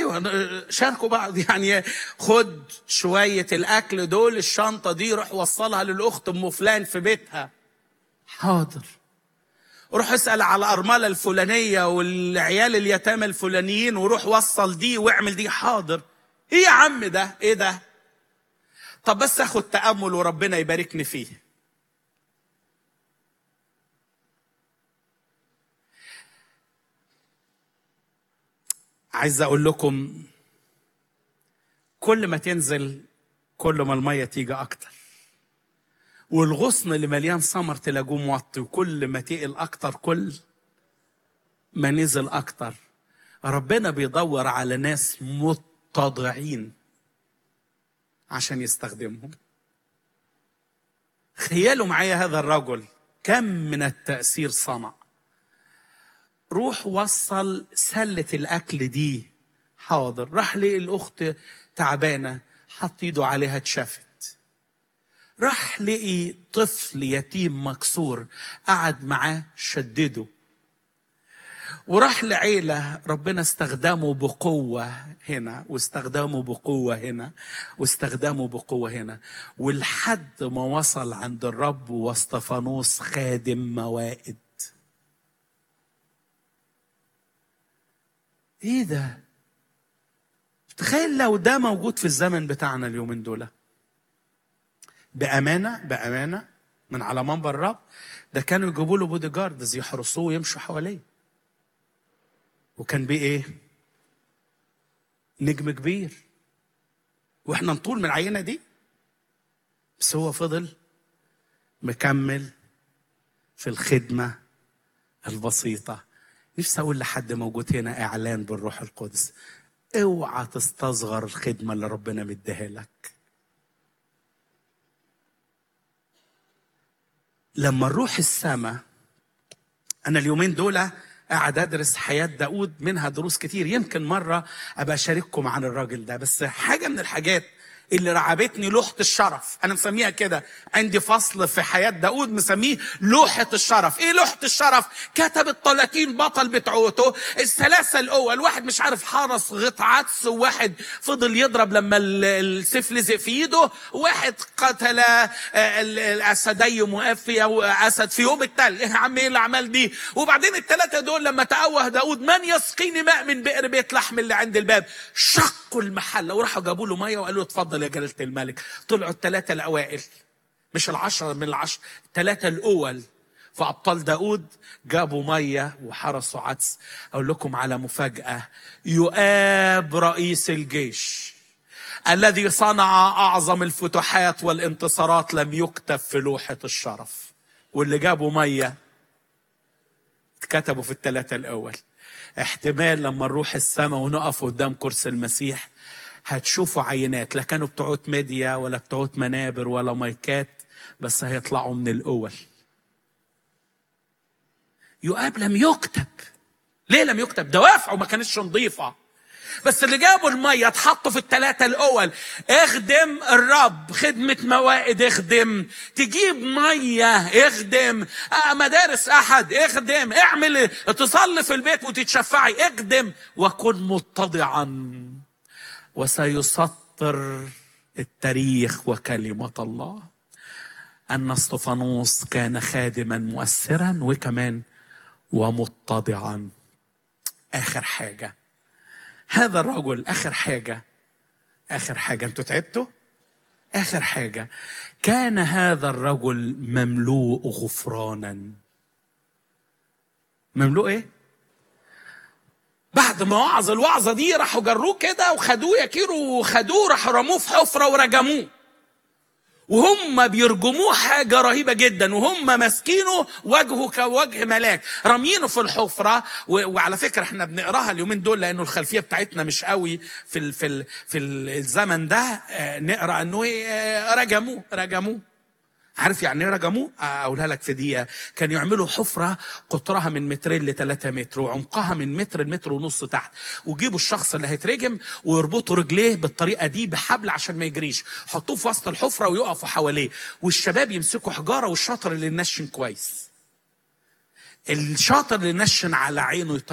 ايوه شاركوا بعض يعني خد شويه الاكل دول الشنطه دي روح وصلها للاخت ام فلان في بيتها حاضر روح اسال على الارمله الفلانيه والعيال اليتامى الفلانيين وروح وصل دي واعمل دي حاضر ايه يا عم ده ايه ده طب بس اخد تامل وربنا يباركني فيه عايز اقول لكم كل ما تنزل كل ما الميه تيجي اكتر والغصن اللي مليان سمر تلاقوه موطي وكل ما تقل اكتر كل ما نزل اكتر ربنا بيدور على ناس متضعين عشان يستخدمهم خيالوا معايا هذا الرجل كم من التأثير صنع روح وصل سلة الأكل دي حاضر راح لقي الأخت تعبانة حط ايده عليها اتشفت راح لقي طفل يتيم مكسور قعد معاه شدده وراح لعيلة ربنا استخدمه بقوة هنا واستخدمه بقوة هنا واستخدمه بقوة هنا ولحد ما وصل عند الرب واستفانوس خادم موائد ايه ده تخيل لو ده موجود في الزمن بتاعنا اليومين دول بأمانة بأمانة من على منبر الرب ده كانوا يجيبوا له بودي جاردز يحرسوه ويمشوا حواليه وكان بيه ايه نجم كبير واحنا نطول من العينه دي بس هو فضل مكمل في الخدمه البسيطه نفسي اقول لحد موجود هنا اعلان بالروح القدس اوعى تستصغر الخدمه اللي ربنا مديها لك لما نروح السماء انا اليومين دول قاعد ادرس حياه داود منها دروس كتير يمكن مره ابقى اشارككم عن الراجل ده بس حاجه من الحاجات اللي رعبتني لوحة الشرف أنا مسميها كده عندي فصل في حياة داود مسميه لوحة الشرف إيه لوحة الشرف كتب ال 30 بطل بتوعته الثلاثة الأول واحد مش عارف حرس غط عدس وواحد فضل يضرب لما السيف لزق في إيده واحد قتل الأسدي مؤفية وأسد في يوم التل إيه يا عم إيه الأعمال دي وبعدين الثلاثة دول لما تأوه داود من يسقيني ماء من بئر بيت لحم اللي عند الباب شقوا المحلة وراحوا جابوا له مية وقالوا له اتفضل يا جلالة الملك طلعوا الثلاثة الأوائل مش العشرة من العشرة الثلاثة الأول فأبطال داود جابوا مية وحرسوا عدس أقول لكم على مفاجأة يؤاب رئيس الجيش الذي صنع أعظم الفتوحات والانتصارات لم يكتب في لوحة الشرف واللي جابوا مية اتكتبوا في الثلاثة الأول احتمال لما نروح السماء ونقف قدام كرسي المسيح هتشوفوا عينات لا كانوا بتوعت ميديا ولا بتوعت منابر ولا مايكات بس هيطلعوا من الأول يؤاب لم يكتب ليه لم يكتب دوافعه ما كانتش نظيفة بس اللي جابوا المية اتحطوا في الثلاثة الأول اخدم الرب خدمة موائد اخدم تجيب مية اخدم اه مدارس أحد اخدم اعمل تصلي في البيت وتتشفعي اخدم وكن متضعا وسيسطر التاريخ وكلمة الله أن اسطفانوس كان خادما مؤثرا وكمان ومتضعا آخر حاجة هذا الرجل آخر حاجة آخر حاجة أنتوا تعبتوا؟ آخر حاجة كان هذا الرجل مملوء غفرانا مملوء إيه؟ بعد ما وعظ الوعظه دي راحوا جروه كده وخدوه يكيروا وخدوه راحوا رموه في حفره ورجموه وهم بيرجموه حاجة رهيبة جدا وهم ماسكينه وجهه كوجه ملاك رامينه في الحفرة و... وعلى فكرة احنا بنقراها اليومين دول لأنه الخلفية بتاعتنا مش قوي في ال... في ال... في الزمن ده آه نقرا انه آه رجموه رجموه عارف يعني ايه رجموه؟ اقولها لك في دقيقه، كانوا يعملوا حفره قطرها من مترين لثلاثة متر وعمقها من متر لمتر ونص تحت، ويجيبوا الشخص اللي هيترجم ويربطوا رجليه بالطريقه دي بحبل عشان ما يجريش، حطوه في وسط الحفره ويقفوا حواليه، والشباب يمسكوا حجاره والشاطر اللي نشن كويس. الشاطر اللي نشن على عينه